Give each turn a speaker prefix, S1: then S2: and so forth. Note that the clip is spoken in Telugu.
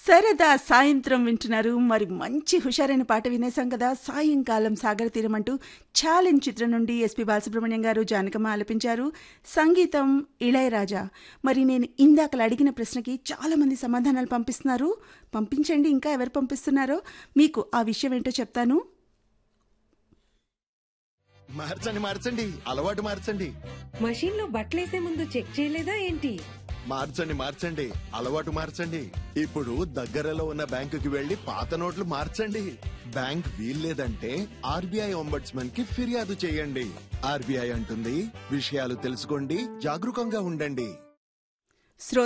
S1: సరదా సాయంత్రం వింటున్నారు మరి మంచి హుషారైన పాట వినేసాం కదా సాయంకాలం సాగర తీరం అంటూ ఛాలెంజ్ చిత్రం నుండి ఎస్పి బాలసుబ్రహ్మణ్యం గారు జానకమ్మ ఆలపించారు సంగీతం ఇళయరాజా మరి నేను ఇందాక అడిగిన ప్రశ్నకి చాలా మంది సమాధానాలు పంపిస్తున్నారు పంపించండి ఇంకా ఎవరు పంపిస్తున్నారో మీకు ఆ విషయం ఏంటో చెప్తాను
S2: మార్చండి మార్చండి అలవాటు మార్చండి
S3: మషీన్ లో బట్టలేసే ముందు చెక్ చేయలేదా ఏంటి
S2: మార్చండి మార్చండి అలవాటు మార్చండి ఇప్పుడు దగ్గరలో ఉన్న బ్యాంకుకి వెళ్లి పాత నోట్లు మార్చండి బ్యాంక్ వీల్లేదంటే ఆర్బీఐ ఒంబడ్స్మన్ కి ఫిర్యాదు చేయండి ఆర్బీఐ అంటుంది విషయాలు తెలుసుకోండి జాగరూకంగా ఉండండి
S1: శ్రో